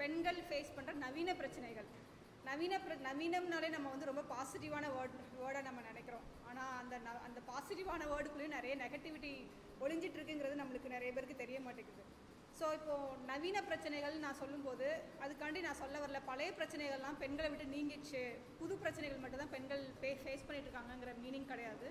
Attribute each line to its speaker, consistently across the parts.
Speaker 1: பெண்கள் ஃபேஸ் பண்ணுற நவீன பிரச்சனைகள் நவீன பிர நவீனம்னாலே நம்ம வந்து ரொம்ப பாசிட்டிவான வேர்ட் வேர்டை நம்ம நினைக்கிறோம் ஆனால் அந்த ந அந்த பாசிட்டிவான வேர்டுக்குள்ளேயும் நிறைய நெகட்டிவிட்டி ஒளிஞ்சிட்டு இருக்குங்கிறது நம்மளுக்கு நிறைய பேருக்கு தெரிய மாட்டேங்குது ஸோ இப்போது நவீன பிரச்சனைகள் நான் சொல்லும்போது அதுக்காண்டி நான் சொல்ல வரல பழைய பிரச்சனைகள்லாம் பெண்களை விட்டு நீங்கிடுச்சு புது பிரச்சனைகள் மட்டும் தான் பெண்கள் ஃபே ஃபேஸ் பண்ணிட்டு இருக்காங்கங்கிற மீனிங் கிடையாது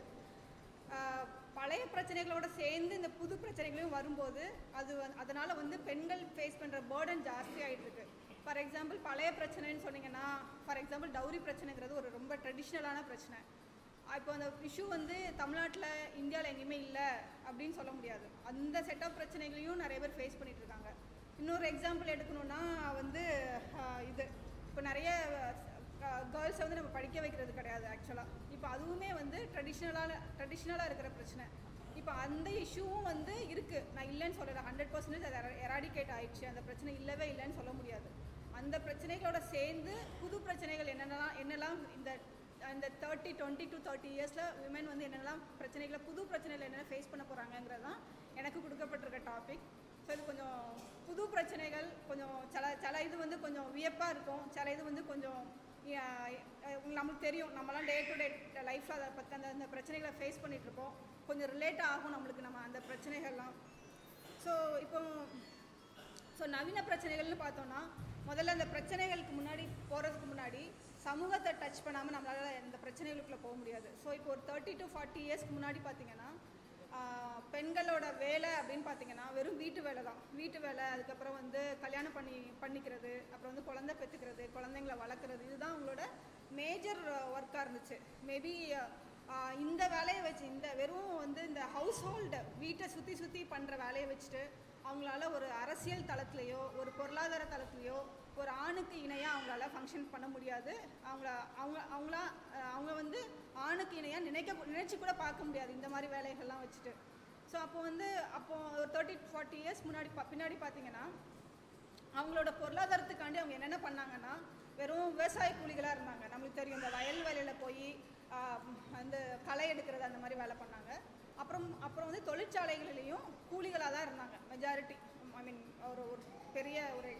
Speaker 1: ஆஹ் பழைய பிரச்சனைகளோட சேர்ந்து இந்த புது பிரச்சனைகளும் வரும்போது அது வந்து அதனால் வந்து பெண்கள் ஃபேஸ் பண்ணுற பேர்டன் ஜாஸ்தி ஆகிட்டு இருக்கு ஃபார் எக்ஸாம்பிள் பழைய பிரச்சனைன்னு சொன்னீங்கன்னா ஃபார் எக்ஸாம்பிள் டவுரி பிரச்சனைங்கிறது ஒரு ரொம்ப ட்ரெடிஷ்னலான பிரச்சனை இப்போ அந்த இஷ்யூ வந்து தமிழ்நாட்டில் இந்தியாவில் எங்கேயுமே இல்லை அப்படின்னு சொல்ல முடியாது அந்த செட் ஆஃப் பிரச்சனைகளையும் நிறைய பேர் ஃபேஸ் பண்ணிட்டு இருக்காங்க இன்னொரு எக்ஸாம்பிள் எடுக்கணும்னா வந்து ஆஹ் இது இப்போ நிறைய கேர்ள்ஸை வந்து நம்ம படிக்க வைக்கிறது கிடையாது ஆக்சுவலாக இப்போ அதுவுமே வந்து ட்ரெடிஷ்னலான ட்ரெடிஷ்னலாக இருக்கிற பிரச்சனை இப்போ அந்த இஷ்யூவும் வந்து இருக்குது நான் இல்லைன்னு சொல்லலை ஹண்ட்ரட் பர்சன்டேஜ் அது எராடிகேட் ஆயிடுச்சு அந்த பிரச்சனை இல்லவே இல்லைன்னு சொல்ல முடியாது அந்த பிரச்சனைகளோட சேர்ந்து புது பிரச்சனைகள் என்னென்னலாம் என்னெல்லாம் இந்த இந்த தேர்ட்டி டுவெண்ட்டி டு தேர்ட்டி இயர்ஸில் விமன் வந்து என்னெல்லாம் பிரச்சனைகளை புது பிரச்சனைகள் என்னென்ன ஃபேஸ் பண்ண போகிறாங்கங்கிறது தான் எனக்கு கொடுக்கப்பட்டிருக்க டாபிக் ஸோ இது கொஞ்சம் புது பிரச்சனைகள் கொஞ்சம் சில சில இது வந்து கொஞ்சம் வியப்பாக இருக்கும் சில இது வந்து கொஞ்சம் அஹ், அஹ், நமக்கு தெரியும் நம்மலாம் டே டு டே லைஃப்பில் அதை பற்றி அந்த அந்த பிரச்சனைகளை ஃபேஸ் பண்ணிகிட்ருக்கோம் கொஞ்சம் ரிலேட் ஆகும் நம்மளுக்கு நம்ம அந்த பிரச்சனைகள்லாம் ஸோ இப்போ ஸோ நவீன பிரச்சனைகள்னு பார்த்தோன்னா முதல்ல அந்த பிரச்சனைகளுக்கு முன்னாடி போகிறதுக்கு முன்னாடி சமூகத்தை டச் பண்ணாமல் நம்மளால் இந்த பிரச்சனைகளுக்குள்ளே போக முடியாது ஸோ இப்போ ஒரு தேர்ட்டி டு ஃபார்ட்டி இயர்ஸ்க்கு முன்னாடி பார்த்தீங்கன்னா ஆஹ், பெண்களோட வேலை அப்படின்னு பார்த்தீங்கன்னா வெறும் வீட்டு வேலை தான் வீட்டு வேலை அதுக்கப்புறம் வந்து கல்யாணம் பண்ணி பண்ணிக்கிறது அப்புறம் வந்து குழந்தை பெற்றுக்கிறது குழந்தைங்கள வளர்க்குறது இதுதான் அவங்களோட மேஜர் ஒர்க்காக இருந்துச்சு மேபி இந்த வேலையை வச்சு இந்த வெறும் வந்து இந்த ஹவுஸ் ஹோல்டு வீட்டை சுற்றி சுற்றி பண்ணுற வேலையை வச்சுட்டு அவங்களால ஒரு அரசியல் தளத்துலேயோ ஒரு பொருளாதார தளத்துலேயோ ஒரு ஆணுக்கு இணையாக அவங்களால ஃபங்க்ஷன் பண்ண முடியாது அவங்கள அவங்க அவங்களா அஹ் அவங்க வந்து ஆணுக்கு இணையாக நினைக்க நினைச்சு கூட பார்க்க முடியாது இந்த மாதிரி வேலைகள்லாம் வச்சுட்டு ஸோ அப்போ வந்து அப்போ ஒரு தேர்ட்டி ஃபார்ட்டி இயர்ஸ் முன்னாடி பா- பின்னாடி பார்த்தீங்கன்னா அவங்களோட பொருளாதாரத்துக்காண்டி அவங்க என்னென்ன பண்ணாங்கன்னா வெறும் விவசாய கூலிகளாக இருந்தாங்க நம்மளுக்கு தெரியும் இந்த வயல் வேலையில் போய் அந்த களை எடுக்கிறது அந்த மாதிரி வேலை பண்ணாங்க அப்புறம் அப்புறம் வந்து தொழிற்சாலைகளிலையும் கூலிகளாக தான் இருந்தாங்க மெஜாரிட்டி ஐ மீன் ஒரு ஒரு பெரிய ஒரு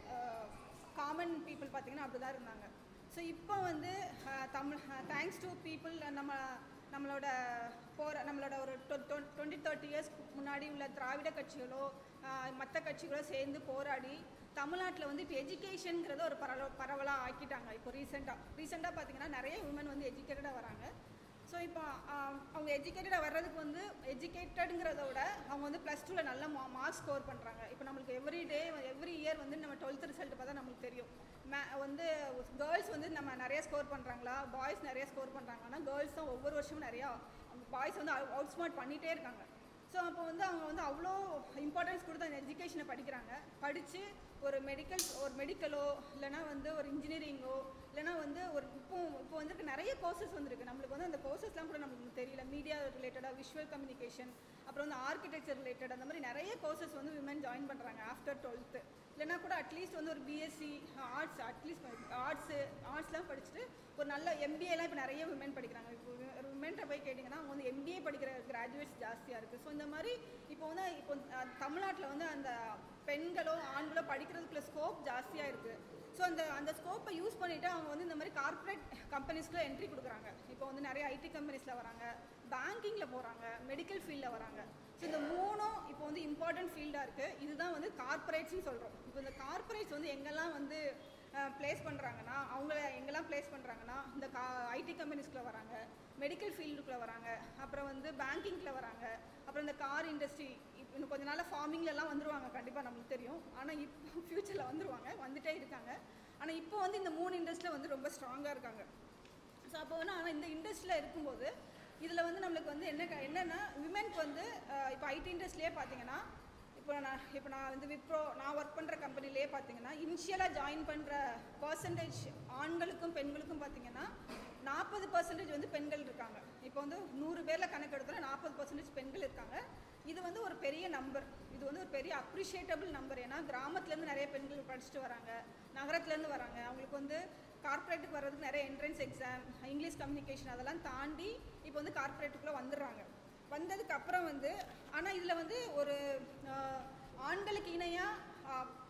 Speaker 1: காமன் பீப்புள் பார்த்தீங்கன்னா அப்படி தான் இருந்தாங்க ஸோ இப்போ வந்து அஹ், தமிழ் தேங்க்ஸ் டு பீப்புள் நம்ம நம்மளோட போகிற நம்மளோட ஒரு டுவெண்ட்டி தேர்ட்டி இயர்ஸ் முன்னாடி உள்ள திராவிட கட்சிகளோ மற்ற கட்சிகளோ சேர்ந்து போராடி தமிழ்நாட்டில் வந்து இப்போ எஜுகேஷனுங்கிறத ஒரு பரவ பரவலாக ஆக்கிட்டாங்க இப்போ ரீசெண்டாக ரீசெண்டாக பார்த்தீங்கன்னா நிறைய உமன் வந்து எஜுகேட்டடாக வராங்க ஸோ இப்போ ஆஹ், அவங்க எஜுகேட்டடாக வர்றதுக்கு வந்து எஜுகேட்டடுங்கிறத விட அவங்க வந்து ப்ளஸ் டூவில் நல்ல மா மார்க்ஸ் ஸ்கோர் பண்ணுறாங்க இப்போ நம்மளுக்கு எவ்ரி டே எவ்ரி இயர் வந்து நம்ம டுவெல்த் ரிசல்ட் பார்த்தா நம்மளுக்கு தெரியும் மே வந்து கேர்ள்ஸ் வந்து நம்ம நிறைய ஸ்கோர் பண்ணுறாங்களா பாய்ஸ் நிறைய ஸ்கோர் பண்ணுறாங்க ஆனால் கேர்ள்ஸ் தான் ஒவ்வொரு வருஷமும் நிறையா பாய்ஸ் வந்து அவுட் ஸ்மார்ட் பண்ணிகிட்டே இருக்காங்க ஸோ அப்போ வந்து அவங்க வந்து அவ்வளோ இம்பார்ட்டன்ஸ் கொடுத்து அந்த எஜுகேஷனை படிக்கிறாங்க படித்து ஒரு மெடிக்கல் ஒரு மெடிக்கலோ இல்லைனா வந்து ஒரு இன்ஜினியரிங்கோ இல்லைனா வந்து ஒரு இப்போ இப்போ வந்துருக்கு நிறைய கோர்சஸ் வந்திருக்கு நம்மளுக்கு வந்து அந்த கோர்சஸ்லாம் கூட நம்மளுக்கு தெரியல மீடியா ரிலேட்டடாக விஷுவல் கம்யூனிகேஷன் அப்புறம் வந்து ஆர்கிடெக்சர் ரிலேட்டட் அந்த மாதிரி நிறைய கோர்சஸ் வந்து விமன் ஜாயின் பண்ணுறாங்க ஆஃப்டர் டுவெல்த்து இல்லைனா கூட அட்லீஸ்ட் வந்து ஒரு பிஎஸ்சி ஆர்ட்ஸ் அட்லீஸ்ட் ஆர்ட்ஸு ஆர்ட்ஸ்லாம் படிச்சுட்டு ஒரு நல்ல எம்பிஏலாம் இப்போ நிறைய விமன் படிக்கிறாங்க இப்போ விமென்ட்ட போய் கேட்டிங்கன்னா அவங்க வந்து எம்பிஏ படிக்கிற கிராஜுவேட்ஸ் ஜாஸ்தியாக இருக்குது ஸோ இந்த மாதிரி இப்போ வந்து இப்போ அஹ், தமிழ்நாட்டில் வந்து அந்த பெண்களோ ஆண்களோ படிக்கிறதுக்குள்ள ஸ்கோப் ஜாஸ்தியாக இருக்குது ஸோ அந்த அந்த ஸ்கோப்பை யூஸ் பண்ணிவிட்டு அவங்க வந்து இந்த மாதிரி கார்ப்பரேட் கம்பெனிஸ்க்குள்ள என்ட்ரி கொடுக்குறாங்க இப்போ வந்து நிறைய ஐடி கம்பெனிஸில் வராங்க பேங்கிங்கில் போகிறாங்க மெடிக்கல் ஃபீல்டில் வராங்க ஸோ இந்த மூணும் இப்போ வந்து இம்பார்ட்டன்ட் ஃபீல்டாக இருக்குது இதுதான் வந்து கார்ப்பரேட்ஸ்னு சொல்கிறோம் இப்போ இந்த கார்ப்பரேட்ஸ் வந்து எங்கெல்லாம் வந்து ப்ளேஸ் பண்ணுறாங்கன்னா அவங்கள எங்கெல்லாம் ப்ளேஸ் பண்ணுறாங்கன்னா இந்த கா ஐடி கம்பெனிஸ்குள்ளே வராங்க மெடிக்கல் ஃபீல்டுக்குள்ளே வராங்க அப்புறம் வந்து பேங்கிங்கில் வராங்க அப்புறம் இந்த கார் இண்டஸ்ட்ரி இப்போ இன்னும் கொஞ்ச நாள் ஃபார்மிங்லலாம் வந்துருவாங்க கண்டிப்பாக நம்மளுக்கு தெரியும் ஆனால் இப்போ ஃப்யூச்சரில் வந்துருவாங்க வந்துட்டே இருக்காங்க ஆனால் இப்போ வந்து இந்த மூணு இண்டஸ்ட்ரியில் வந்து ரொம்ப ஸ்ட்ராங்காக இருக்காங்க ஸோ அப்போ வந்து ஆனால் இந்த இண்டஸ்ட்ரியில் இருக்கும்போது இதில் வந்து நம்மளுக்கு வந்து என்ன க- என்னென்னா விமென்க்கு வந்து அஹ், இப்போ ஐடி இண்டஸ்ட்ரியே பார்த்தீங்கன்னா இப்போ நான் இப்போ நான் வந்து விப்ரோ நான் ஒர்க் பண்ணுற கம்பெனிலே பார்த்தீங்கன்னா இனிஷியலாக ஜாயின் பண்ணுற பர்சன்டேஜ் ஆண்களுக்கும் பெண்களுக்கும் பார்த்தீங்கன்னா நாற்பது பர்சன்டேஜ் வந்து பெண்கள் இருக்காங்க இப்போ வந்து நூறு பேரில் கணக்கு எடுத்தோம்னா நாற்பது பர்சன்டேஜ் பெண்கள் இருக்காங்க இது வந்து ஒரு பெரிய நம்பர் இது வந்து ஒரு பெரிய அப்ரிஷியேட்டபிள் நம்பர் ஏன்னா கிராமத்துலேருந்து நிறைய பெண்கள் படிச்சுட்டு வராங்க நகரத்துலேருந்து வராங்க அவங்களுக்கு வந்து கார்ப்பரேட்டுக்கு வர்றதுக்கு நிறைய என்ட்ரன்ஸ் எக்ஸாம் இங்கிலீஷ் கம்யூனிகேஷன் அதெல்லாம் தாண்டி இப்போ வந்து கார்ப்பரேட்டுக்குள்ளே வந்துடுறாங்க வந்ததுக்கு அப்புறம் வந்து ஆனால் இதில் வந்து ஒரு ஆஹ், ஆண்களுக்கு இணையாக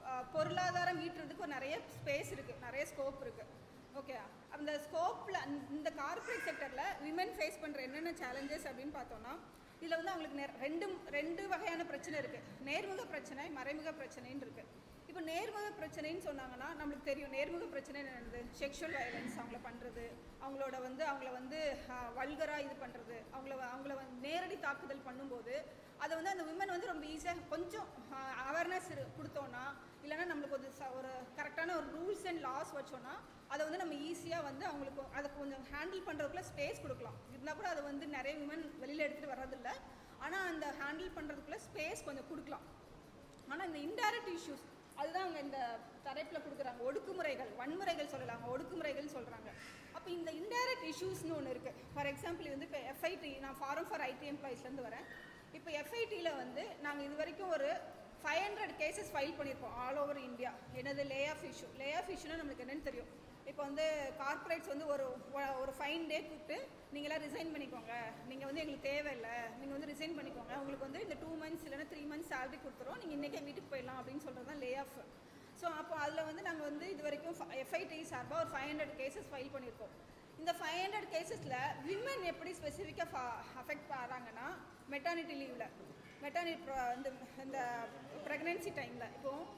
Speaker 1: அஹ், பொருளாதாரம் ஈட்டுறதுக்கு ஒரு நிறைய ஸ்பேஸ் இருக்குது நிறைய ஸ்கோப் இருக்குது ஓகே அந்த ஸ்கோப்பில் இந்த கார்ப்பரேட் செக்டரில் விமன் ஃபேஸ் பண்ணுற என்னென்ன சேலஞ்சஸ் அப்படின்னு பார்த்தோன்னா இதில் வந்து அவங்களுக்கு நெ- ரெண்டு ரெண்டு வகையான பிரச்சனை இருக்குது நேர்முக பிரச்சனை மறைமுக பிரச்சனைன்னு இருக்குது இப்போ நேர்முக பிரச்சனைன்னு சொன்னாங்கன்னா நம்மளுக்கு தெரியும் நேர்முக பிரச்சனை என்னது செக்ஷுவல் வயலன்ஸ் அவங்கள பண்ணுறது அவங்களோட வந்து அவங்கள வந்து வல்கராக இது பண்ணுறது அவங்கள வ- அவங்கள வந்து நேரடி தாக்குதல் பண்ணும்போது அதை வந்து அந்த விமன் வந்து ரொம்ப ஈஸியாக கொஞ்சம் அவேர்னஸ் கொடுத்தோன்னா இல்லைன்னா நம்மளுக்கு ஒரு ச- ஒரு கரெக்டான ஒரு ரூல்ஸ் அண்ட் லாஸ் வச்சோன்னா அதை வந்து நம்ம ஈஸியாக வந்து அவங்களுக்கு அதை கொஞ்சம் ஹேண்டில் பண்ணுறதுக்குள்ள ஸ்பேஸ் கொடுக்கலாம் இருந்தால் கூட அதை வந்து நிறைய விமன் வெளியில் எடுத்துகிட்டு வர்றதில்ல ஆனால் அந்த ஹேண்டில் பண்ணுறதுக்குள்ள ஸ்பேஸ் கொஞ்சம் கொடுக்கலாம் ஆனால் இந்த இன்டைரக்ட் இஷ்யூஸ் அதுதான் அவங்க இந்த தலைப்பில் கொடுக்குறாங்க ஒடுக்குமுறைகள் வன்முறைகள் சொல்லலாங்க ஒடுக்குமுறைகள் சொல்கிறாங்க அப்போ இந்த இன்டைரக்ட் இஷ்யூஸ்னு ஒன்று இருக்குது ஃபார் எக்ஸாம்பிள் வந்து இப்போ எஃப்ஐடி நான் ஃபாரம் ஃபார் ஐடி எம்ப்ளாயிஸ்லேருந்து வரேன் இப்போ எஃப்ஐடியில் வந்து நாங்கள் இது வரைக்கும் ஒரு ஃபைவ் ஹண்ட்ரட் கேசஸ் ஃபைல் பண்ணியிருப்போம் ஆல் ஓவர் இந்தியா என்னது lay off issue lay off இஷ்யூனா நம்மளுக்கு என்னன்னு தெரியும் இப்போ வந்து கார்ப்பரேட்ஸ் வந்து ஒரு ஒ- ஒரு ஃபைன் டே கூப்பிட்டு நீங்களாம் ரிசைன் பண்ணிக்கோங்க நீங்கள் வந்து எங்களுக்கு தேவையில்லை நீங்கள் வந்து ரிசைன் பண்ணிக்கோங்க உங்களுக்கு வந்து இந்த டூ மந்த்ஸ் இல்லைன்னா த்ரீ மந்த்ஸ் சேலரி கொடுத்துரும் நீங்கள் இன்றைக்கே வீட்டுக்கு போயிடலாம் அப்படின்னு சொல்கிறது தான் லே ஆஃப் ஸோ அப்போ அதில் வந்து நாங்கள் வந்து இது வரைக்கும் எஃப்ஐடி சார்பாக ஒரு ஃபைவ் ஹண்ட்ரட் கேசஸ் ஃபைல் பண்ணியிருக்கோம் இந்த ஃபைவ் ஹண்ட்ரட் கேசஸில் விமன் எப்படி ஸ்பெசிஃபிக்காக அஃபெக்ட் ஆகிறாங்கன்னா மெட்டர்னிட்டி லீவில் மெட்டர்னிட்டி இந்த இந்த ப்ரெக்னென்சி டைமில்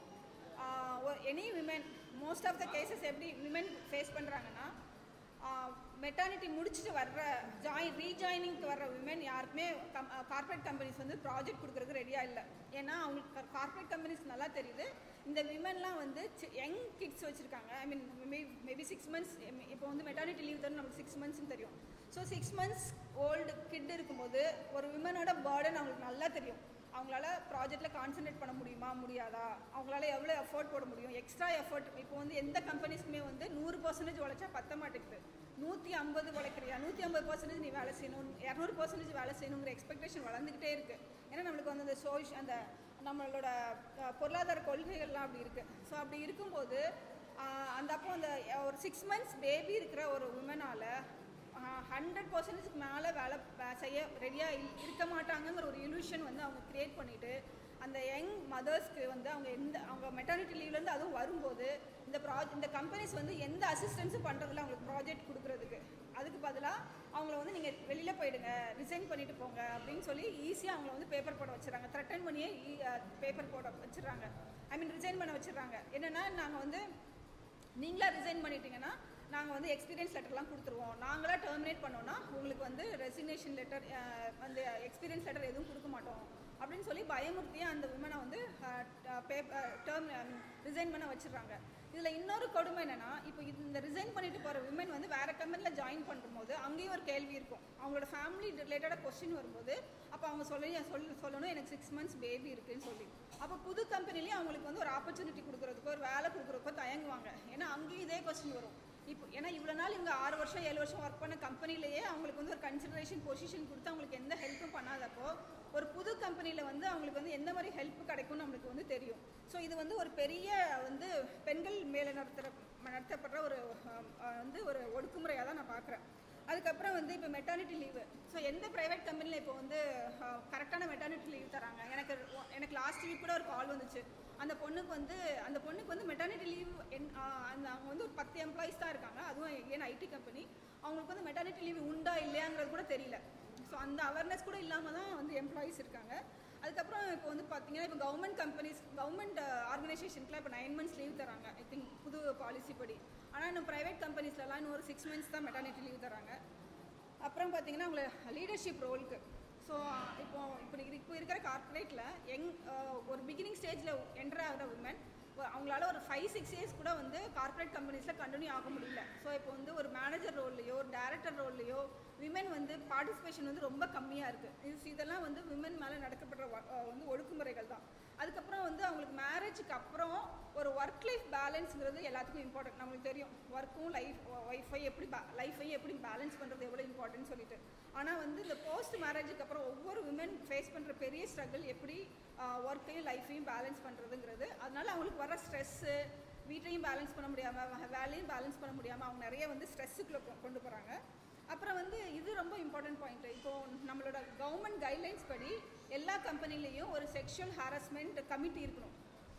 Speaker 1: இப்போது any women most of the cases எப்படி விமன் ஃபேஸ் பண்ணுறாங்கன்னா மெட்டர்னிட்டி முடிச்சுட்டு வர்ற ஜாயின் ரீஜாயினிங்க்கு வர்ற விமன் யாருக்குமே கம் கார்ப்பரேட் கம்பெனிஸ் வந்து ப்ராஜெக்ட் கொடுக்குறதுக்கு ரெடியாக இல்லை ஏன்னா அவங்களுக்கு கார்ப்பரேட் கம்பெனிஸ் நல்லா தெரியுது இந்த விமன்லாம் வந்து யங் கிட்ஸ் வச்சுருக்காங்க I mean maybe six months இப்போ வந்து மெட்டர்னிட்டி லீவ் தான் நமக்கு சிக்ஸ் மந்த்ஸ்னு தெரியும் so six months old kid இருக்கும்போது ஒரு விமனோட பேர்டன் அவங்களுக்கு நல்லா தெரியும் அவங்களால ப்ராஜெக்டில் கான்சென்ட்ரேட் பண்ண முடியுமா முடியாதா அவங்களால எவ்வளோ எஃபோர்ட் போட முடியும் எக்ஸ்ட்ரா எஃபோர்ட் இப்போ வந்து எந்த கம்பெனிஸ்க்குமே வந்து நூறு பர்சன்டேஜ் உழைச்சா பத்த மாட்டேங்குது நூற்றி ஐம்பது உழைக்கிறியா நூற்றி ஐம்பது பர்சன்டேஜ் நீ வேலை செய்யணும் இரநூறு பர்சன்டேஜ் வேலை செய்யணுங்கிற எக்ஸ்பெக்டேஷன் வளர்ந்துக்கிட்டே இருக்குது ஏன்னா நம்மளுக்கு வந்து அந்த சோஷ் அந்த நம்மளோட அஹ், பொருளாதார கொள்கைகள்லாம் அப்படி இருக்குது ஸோ அப்படி இருக்கும்போது ஆஹ், அந்த அப்போ அந்த ஒரு சிக்ஸ் மந்த்ஸ் பேபி இருக்கிற ஒரு உமனால் ஹண்ட்ரட் பர்சன்டேஜ்க்கு மேலே வேலை ப- செய்ய ரெடியாக இருக்க மாட்டாங்கங்கிற ஒரு இல்யூஷன் வந்து அவங்க க்ரியேட் பண்ணிவிட்டு அந்த யங் மதர்ஸ்க்கு வந்து அவங்க எந்த அவங்க மெட்டர்னிட்டி லீவ்லேருந்து அதுவும் வரும்போது இந்த ப்ராஜ் இந்த கம்பெனிஸ் வந்து எந்த அசிஸ்டன்ஸும் பண்ணுறதில்ல அவங்களுக்கு ப்ராஜெக்ட் கொடுக்குறதுக்கு அதுக்கு பதிலாக அவங்கள வந்து நீங்கள் வெளியில் போயிடுங்க ரிசைன் பண்ணிட்டு போங்க அப்படின்னு சொல்லி ஈஸியாக அவங்கள வந்து பேப்பர் போட வச்சுறாங்க த்ரெட்டன் பண்ணியே பேப்பர் போட வச்சிடுறாங்க ஐ மீன் ரிசைன் பண்ண வச்சிடுறாங்க என்னென்னா நாங்கள் வந்து நீங்களா ரிசைன் பண்ணிட்டீங்கன்னா நாங்கள் வந்து எக்ஸ்பீரியன்ஸ் லெட்டர்லாம் கொடுத்துருவோம் நாங்களாக டெர்மினேட் பண்ணோன்னா உங்களுக்கு வந்து ரெசிக்னேஷன் லெட்டர் அந்த எக்ஸ்பீரியன்ஸ் லெட்டர் எதுவும் கொடுக்க மாட்டோம் அப்படின்னு சொல்லி பயமுறுத்தியே அந்த உமனை வந்து பேப்பர் டேர்ம் ரிசைன் பண்ண வச்சிடுறாங்க இதில் இன்னொரு கொடுமை என்னன்னா இப்போ இது- இந்த ரிசைன் பண்ணிட்டு போகிற விமன் வந்து வேற கம்பெனியில் ஜாயின் பண்ணும்போது அங்கேயும் ஒரு கேள்வி இருக்கும் அவங்களோட ஃபேமிலி ரிலேட்டடாக கொஸ்டின் வரும்போது அப்போ அவங்க சொல்லி சொல்ல சொல்லணும் எனக்கு சிக்ஸ் மந்த்ஸ் பேபி இருக்குன்னு சொல்லி அப்போ புது கம்பெனிலேயும் அவங்களுக்கு வந்து ஒரு ஆப்பர்ச்சுனிட்டி கொடுக்குறதுக்கோ ஒரு வேலை கொடுக்குறதுக்கோ தயங்குவாங்க ஏன்னா அங்கேயும் இதே கொஸ்டின் வரும் இப்போ ஏன்னா இவ்வளோ நாள் இவங்க ஆறு வருஷம் ஏழு வருஷம் ஒர்க் பண்ண கம்பெனிலேயே அவங்களுக்கு வந்து ஒரு கன்சிடரேஷன் பொசிஷன் கொடுத்து அவங்களுக்கு எந்த ஹெல்ப்பும் பண்ணாதப்போ ஒரு புது கம்பெனியில் வந்து அவங்களுக்கு வந்து எந்த மாதிரி ஹெல்ப் கிடைக்கும்னு நம்மளுக்கு வந்து தெரியும் ஸோ இது வந்து ஒரு பெரிய வந்து பெண்கள் மேலே நடத்துகிற நடத்தப்படுற ஒரு அஹ், அஹ், வந்து ஒரு ஒடுக்குமுறையாக தான் நான் பார்க்குறேன் அதுக்கப்புறம் வந்து இப்போ மெட்டர்னிட்டி லீவு ஸோ எந்த ப்ரைவேட் கம்பெனியில் இப்போ வந்து கரெக்டான மெட்டர்னிட்டி லீவ் தராங்க எனக்கு எனக்கு லாஸ்ட் வீக் கூட ஒரு கால் வந்துச்சு அந்த பொண்ணுக்கு வந்து அந்த பொண்ணுக்கு வந்து மெட்டர்னிட்டி லீவ் என் ஆஹ் அந்த அவங்க வந்து ஒரு பத்து எம்ப்ளாயிஸ் தான் இருக்காங்க அதுவும் ஏன் ஐடி கம்பெனி அவங்களுக்கு வந்து மெட்டர்னிட்டி லீவ் உண்டா இல்லையாங்கிறது கூட தெரியல ஸோ அந்த அவேர்னஸ் கூட இல்லாமல் தான் வந்து எம்ப்ளாயிஸ் இருக்காங்க அதுக்கப்புறம் இப்போ வந்து பார்த்தீங்கன்னா இப்போ கவர்மெண்ட் கம்பெனிஸ் கவர்மெண்ட் ஆர்கனைசேஷனுக்குலாம் இப்போ நைன் மந்த்ஸ் லீவ் தராங்க ஐ திங்க் புது பாலிசி படி ஆனால் இன்னும் ப்ரைவேட் கம்பெனிஸ்லலாம் இன்னும் ஒரு சிக்ஸ் மந்த்ஸ் தான் மெட்டர்னிட்டி லீவ் தராங்க அப்புறம் பார்த்தீங்கன்னா உங்களை லீடர்ஷிப் ரோலுக்கு ஸோ இப்போ இப்போ நீங்க- இப்போ இருக்கிற கார்ப்பரேட்டில் யங் ஒரு பிகினிங் ஸ்டேஜில் என்டர் ஆகிற உமன் அவங்களால ஒரு ஃபைவ் சிக்ஸ் இயர்ஸ் கூட வந்து கார்ப்பரேட் கம்பெனிஸில் கண்டினியூ ஆக முடியல ஸோ இப்போ வந்து ஒரு மேனேஜர் ரோல்லையோ ஒரு டேரக்டர் ரோல்லையோ விமன் வந்து பார்ட்டிசிபேஷன் வந்து ரொம்ப கம்மியாக இருக்குது இது இதெல்லாம் வந்து விமன் மேலே நடக்கப்படுற வ- அஹ் வந்து ஒடுக்குமுறைகள் தான் அதுக்கப்புறம் வந்து அவங்களுக்கு மேரேஜுக்கு அப்புறம் ஒரு ஒர்க் லைஃப் பேலன்ஸுங்கிறது எல்லாத்துக்கும் இம்பார்ட்டன்ட் நம்மளுக்கு தெரியும் ஒர்க்கும் லைஃப் ஒய்ஃபை எப்படி லைஃபை எப்படி பேலன்ஸ் பண்ணுறது எவ்வளோ இம்பார்ட்டன்ட் சொல்லிட்டு ஆனால் வந்து இந்த போஸ்ட் மேரேஜுக்கு அப்புறம் ஒவ்வொரு விமன் ஃபேஸ் பண்ணுற பெரிய ஸ்ட்ரகிள் எப்படி ஒர்க்கையும் லைஃபையும் பேலன்ஸ் பண்ணுறதுங்கிறது அதனால அவங்களுக்கு வர ஸ்ட்ரெஸ்ஸு வீட்டையும் பேலன்ஸ் பண்ண முடியாமல் வேலையும் பேலன்ஸ் பண்ண முடியாமல் அவங்க நிறைய வந்து ஸ்ட்ரெஸ்ஸுக்குள்ளே கொண்டு போகிறாங்க அப்புறம் வந்து இது ரொம்ப இம்பார்ட்டன்ட் பாயிண்ட் இப்போ நம்மளோட கவர்மெண்ட் கைட்லைன்ஸ் படி எல்லா கம்பெனிலையும் ஒரு செக்ஷுவல் ஹாரஸ்மெண்ட் கமிட்டி இருக்கணும்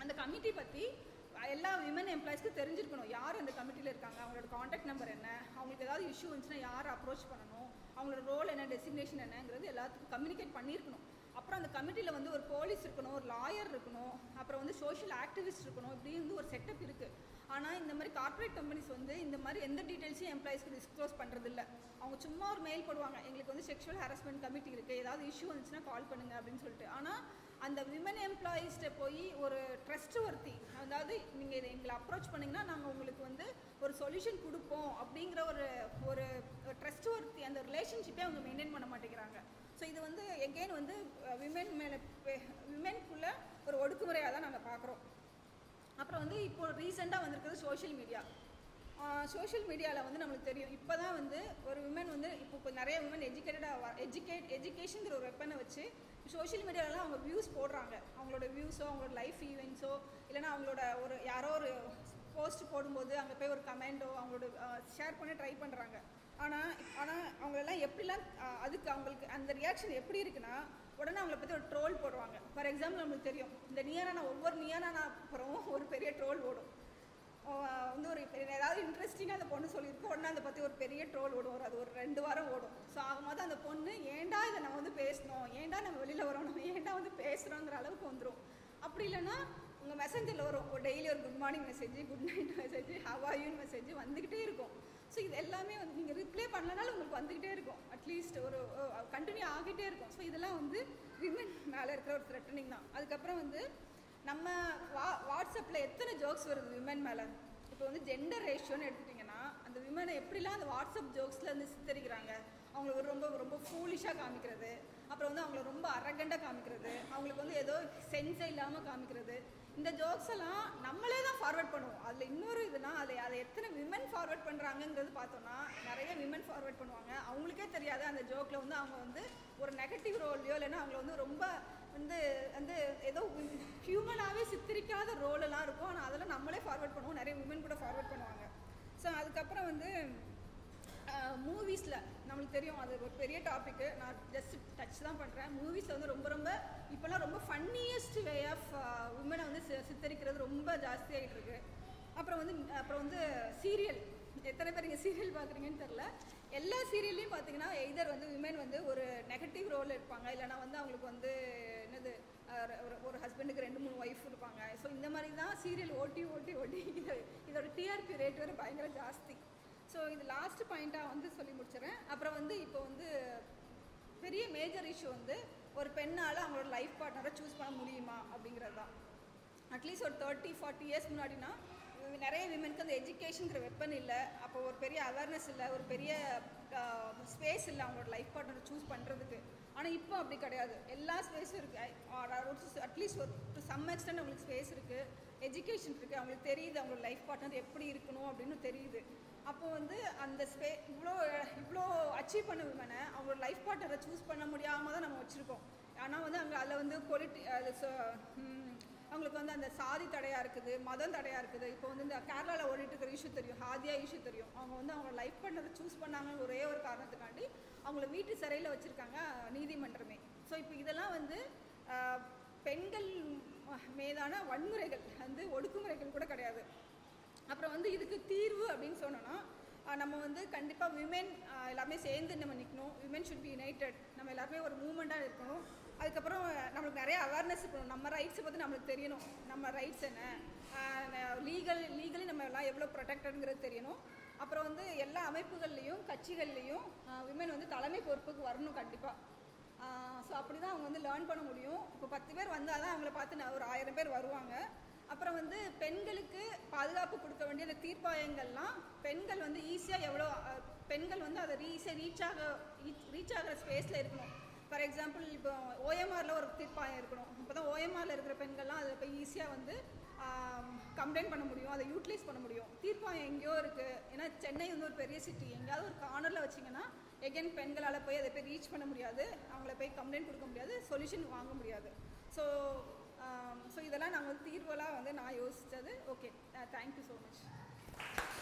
Speaker 1: அந்த கமிட்டி பற்றி எல்லா விமன் எம்ப்ளாயிஸ்க்கும் தெரிஞ்சிருக்கணும் யார் அந்த கமிட்டியில் இருக்காங்க அவங்களோட காண்டாக்ட் நம்பர் என்ன அவங்களுக்கு ஏதாவது இஷ்யூ வந்துச்சுன்னா யார் அப்ரோச் பண்ணணும் அவங்களோட ரோல் என்ன டெசிக்னேஷன் என்னங்கிறது எல்லாத்துக்கும் கம்யூனிகேட் பண்ணியிருக்கணும் அப்புறம் அந்த கமிட்டியில் வந்து ஒரு போலீஸ் இருக்கணும் ஒரு லாயர் இருக்கணும் அப்புறம் வந்து சோஷியல் ஆக்டிவிஸ்ட் இருக்கணும் இப்படி வந்து ஒரு செட்டப் இருக்குது ஆனால் இந்த மாதிரி கார்ப்பரேட் கம்பெனிஸ் வந்து இந்த மாதிரி எந்த டீட்டெயில்ஸையும் எம்ப்ளாயிஸ்க்கு டிஸ்க்ளோஸ் பண்ணுறது இல்லை அவங்க சும்மா ஒரு மெயில் போடுவாங்க எங்களுக்கு வந்து செக்ஷுவல் ஹராஸ்மெண்ட் கமிட்டி இருக்குது ஏதாவது இஷ்யூ வந்துச்சுன்னா கால் பண்ணுங்க அப்படின்னு சொல்லிட்டு ஆனால் அந்த விமன் எம்ப்ளாயீஸ்கிட்ட போய் ஒரு ட்ரஸ்ட் ஒர்த்தி அதாவது நீங்கள் இதை எங்களை அப்ரோச் பண்ணிங்கன்னா நாங்கள் உங்களுக்கு வந்து ஒரு சொல்யூஷன் கொடுப்போம் அப்படிங்கிற ஒரு ஒரு ட்ரஸ்ட் ஒர்த்தி அந்த ரிலேஷன்ஷிப்பே அவங்க மெயின்டைன் பண்ண மாட்டேங்கிறாங்க ஸோ இது வந்து எகெயின் வந்து விமென் மேலே விமென்குள்ளே ஒரு ஒடுக்குமுறையாக தான் நாங்கள் பார்க்குறோம் அப்புறம் வந்து இப்போ ரீசெண்டாக வந்திருக்கிறது சோஷியல் மீடியா சோஷியல் மீடியாவில் வந்து நம்மளுக்கு தெரியும் இப்போ தான் வந்து ஒரு விமன் வந்து இப்போ இப்போ நிறைய விமன் எஜுகேட்டடாக எஜுகேட் எஜுகேஷனுங்கிற ஒரு வெப்பனை வச்சு சோஷியல் மீடியாலலாம் அவங்க வியூஸ் போடுறாங்க அவங்களோட வியூஸோ அவங்களோட லைஃப் ஈவெண்ட்ஸோ இல்லைனா அவங்களோட ஒரு யாரோ ஒரு போஸ்ட் போடும்போது அங்கே போய் ஒரு கமெண்டோ அவங்களோட ஷேர் பண்ணி ட்ரை பண்ணுறாங்க ஆனால் ஆனால் அவங்களெல்லாம் எப்படிலாம் அஹ், அதுக்கு அவங்களுக்கு அந்த ரியாக்ஷன் எப்படி இருக்குன்னா உடனே அவங்கள பற்றி ஒரு ட்ரோல் போடுவாங்க ஃபார் எக்ஸாம்பிள் நம்மளுக்கு தெரியும் இந்த நியானா ஒவ்வொரு நியானா அப்புறம் ஒரு பெரிய ட்ரோல் ஓடும் ஆஹ் வந்து ஒரு பெரிய- ஏதாவது இன்ட்ரெஸ்டிங்காக அந்த பொண்ணு சொல்லியிருக்கோம் உடனே அதை பற்றி ஒரு பெரிய ட்ரோல் ஓடும் ஒரு அது ஒரு ரெண்டு வாரம் ஓடும் ஸோ ஆகும்போது அந்த பொண்ணு ஏன்டா இதை நம்ம வந்து பேசணும் ஏன்டா நம்ம வெளியில் வரோம் நம்ம ஏன்டா வந்து பேசுகிறோங்கிற அளவுக்கு வந்துடும் அப்படி இல்லைன்னா உங்கள் மெசஞ்சரில் வரும் ஒரு டெய்லி ஒரு good morning message good night message ஹவாயூன் மெசேஜ் வந்துக்கிட்டே இருக்கும் ஸோ இது எல்லாமே வந்து நீங்கள் ரிப்ளை பண்ணலனாலும் உங்களுக்கு வந்துக்கிட்டே இருக்கும் அட்லீஸ்ட் ஒரு கண்டினியூ ஆகிட்டே இருக்கும் ஸோ இதெல்லாம் வந்து விமன் மேலே இருக்கிற ஒரு த்ரெட்டனிங் தான் அதுக்கப்புறம் வந்து நம்ம வா வாட்ஸ்அப்பில் எத்தனை ஜோக்ஸ் வருது விமன் மேலே இப்போ வந்து ஜெண்டர் ரேஷியோன்னு எடுத்துட்டிங்கன்னா அந்த விமனை எப்படிலாம் அந்த வாட்ஸ்அப் ஜோக்ஸில் வந்து சித்தரிக்கிறாங்க அவங்கள ஒரு ரொம்ப ரொம்ப ஃபூலிஷாக காமிக்கிறது அப்புறம் வந்து அவங்கள ரொம்ப அரகண்டாக காமிக்கிறது அவங்களுக்கு வந்து ஏதோ சென்ஸே இல்லாமல் காமிக்கிறது இந்த ஜோக்ஸ் எல்லாம் நம்மளே தான் ஃபார்வர்ட் பண்ணுவோம் அதில் இன்னொரு இதுனா அதில் அதை எத்தனை விமன் ஃபார்வர்ட் பண்ணுறாங்கங்கிறது பார்த்தோம்னா நிறைய விமன் ஃபார்வர்ட் பண்ணுவாங்க அவங்களுக்கே தெரியாது அந்த ஜோக்கில் வந்து அவங்க வந்து ஒரு நெகட்டிவ் ரோல்லையோ இல்லைன்னா அவங்கள வந்து ரொம்ப வந்து வந்து ஏதோ ஹியூமனாகவே சித்தரிக்காத ரோலெல்லாம் இருக்கும் ஆனால் அதெல்லாம் நம்மளே ஃபார்வர்ட் பண்ணுவோம் நிறைய விமன் கூட ஃபார்வர்ட் பண்ணுவாங்க ஸோ அதுக்கப்புறம் வந்து மூவிஸில் நம்மளுக்கு தெரியும் அது ஒரு பெரிய டாப்பிக்கு நான் ஜஸ்ட் டச் தான் பண்ணுறேன் மூவிஸில் வந்து ரொம்ப ரொம்ப இப்போல்லாம் ரொம்ப ஃபன்னியஸ்ட் வே ஆஃப் உமனை வந்து சி- சித்தரிக்கிறது ரொம்ப ஜாஸ்தியாகிட்டு இருக்கு அப்புறம் வந்து அப்புறம் வந்து சீரியல் எத்தனை பேர் இங்கே சீரியல் பார்க்குறீங்கன்னு தெரில எல்லா சீரியல்லையும் பார்த்தீங்கன்னா எய்தர் வந்து விமன் வந்து ஒரு நெகட்டிவ் ரோல் இருப்பாங்க இல்லைனா வந்து அவங்களுக்கு வந்து என்னது அஹ், ஒரு ஒரு ஹஸ்பண்டுக்கு ரெண்டு மூணு ஒய்ஃப் இருப்பாங்க ஸோ இந்த மாதிரி தான் சீரியல் ஓட்டி ஓட்டி ஓட்டி இது இதோட டிஆர்பி ரேட் வேறு பயங்கர ஜாஸ்தி ஸோ இது லாஸ்ட் பாயிண்ட்டாக வந்து சொல்லி முடிச்சிடுறேன் அப்புறம் வந்து இப்போ வந்து பெரிய மேஜர் இஷ்யூ வந்து ஒரு பெண்ணால் அவங்களோட லைஃப் பார்ட்னரை சூஸ் பண்ண முடியுமா அப்படிங்கிறது தான் அட்லீஸ்ட் ஒரு தேர்ட்டி ஃபார்ட்டி இயர்ஸ் முன்னாடினா உம், நிறைய விமனுக்கு அந்த எஜுகேஷனுங்கிற வெப்பன் இல்லை அப்போ ஒரு பெரிய அவேர்னஸ் இல்லை ஒரு பெரிய ஸ்பேஸ் இல்லை அவங்களோட லைஃப் பார்ட்னரை சூஸ் பண்ணுறதுக்கு ஆனால் இப்போ அப்படி கிடையாது எல்லா ஸ்பேஸும் இருக்குது அட்லீஸ்ட் ஒரு டு சம் எக்ஸ்டென்ட் அவங்களுக்கு ஸ்பேஸ் இருக்குது எஜுகேஷன் இருக்குது அவங்களுக்கு தெரியுது அவங்களோட லைஃப் பார்ட்னர் எப்படி இருக்கணும் அப்படின்னு தெரியுது அப்போ வந்து அந்த ஸ்பே இவ்வளோ இவ்வளோ அச்சீவ் பண்ண விமனை அவங்களோட லைஃப் பார்ட்னரை சூஸ் பண்ண முடியாமல் தான் நம்ம வச்சுருக்கோம் ஆனால் வந்து அங்கே அதில் வந்து பொலிட்டி அது சொ- ம், அவங்களுக்கு வந்து அந்த சாதி தடையாக இருக்குது மதம் தடையாக இருக்குது இப்போ வந்து இந்த கேரளாவில் ஓடிட்டு இருக்கிற இஷ்யூ தெரியும் ஹாதியா இஷ்யூ தெரியும் அவங்க வந்து அவங்க லைஃப் பண்ணதை சூஸ் பண்ணாங்க ஒரே ஒரு காரணத்துக்காண்டி அவங்கள வீட்டு சிறையில் வச்சுருக்காங்க நீதிமன்றமே ஸோ இப்போ இதெல்லாம் வந்து ஆஹ், பெண்கள் மீதான வன்முறைகள் வந்து ஒடுக்குமுறைகள் கூட கிடையாது அப்புறம் வந்து இதுக்கு தீர்வு அப்படின்னு சொன்னோன்னா ஆஹ் நம்ம வந்து கண்டிப்பாக விமென் எல்லாமே சேர்ந்து நம்ம நிற்கணும் விமென் ஷுட் பி யுனைடெட் நம்ம எல்லாருமே ஒரு மூமெண்ட்டாக இருக்கணும் அதுக்கப்புறம் நம்மளுக்கு நிறைய அவேர்னஸ் இருக்கணும் நம்ம ரைட்ஸை பற்றி நம்மளுக்கு தெரியணும் நம்ம ரைட்ஸ் என்ன லீகல் லீகலி நம்ம எல்லாம் எவ்வளோ ப்ரொடெக்டடுங்கிறது தெரியணும் அப்புறம் வந்து எல்லா அமைப்புகள்லேயும் கட்சிகள்லேயும் விமென் வந்து தலைமை பொறுப்புக்கு வரணும் கண்டிப்பாக ஸோ அப்படி தான் அவங்க வந்து லேர்ன் பண்ண முடியும் இப்போ பத்து பேர் வந்தால் தான் அவங்கள பார்த்து நான் ஒரு ஆயிரம் பேர் வருவாங்க அப்புறம் வந்து பெண்களுக்கு பாதுகாப்பு கொடுக்க வேண்டிய அந்த தீர்ப்பாயங்கள்லாம் பெண்கள் வந்து ஈஸியாக எவ்வளோ அஹ், பெண்கள் வந்து அதை ஈஸியாக ரீச் ஆக ரீச் ஆகிற ஸ்பேஸில் இருக்கணும் ஃபார் எக்ஸாம்பிள் இப்போ ஓஎம்ஆரில் ஒரு தீர்ப்பாயம் இருக்கணும் இப்போ தான் ஓஎம்ஆரில் இருக்கிற பெண்கள்லாம் அதில் போய் ஈஸியாக வந்து கம்ப்ளைண்ட் பண்ண முடியும் அதை யூட்டிலைஸ் பண்ண முடியும் தீர்ப்பாயம் எங்கேயோ இருக்குது ஏன்னா சென்னை வந்து ஒரு பெரிய சிட்டி எங்கேயாவது ஒரு கார்னரில் வச்சிங்கன்னா எகென் பெண்களால் போய் அதை போய் ரீச் பண்ண முடியாது அவங்கள போய் கம்ப்ளைண்ட் கொடுக்க முடியாது சொல்யூஷன் வாங்க முடியாது ஸோ ஸோ இதெல்லாம் நாங்கள் வந்து தீர்வெல்லாம் வந்து நான் யோசித்தது ஓகே தேங்க்யூ ஸோ மச்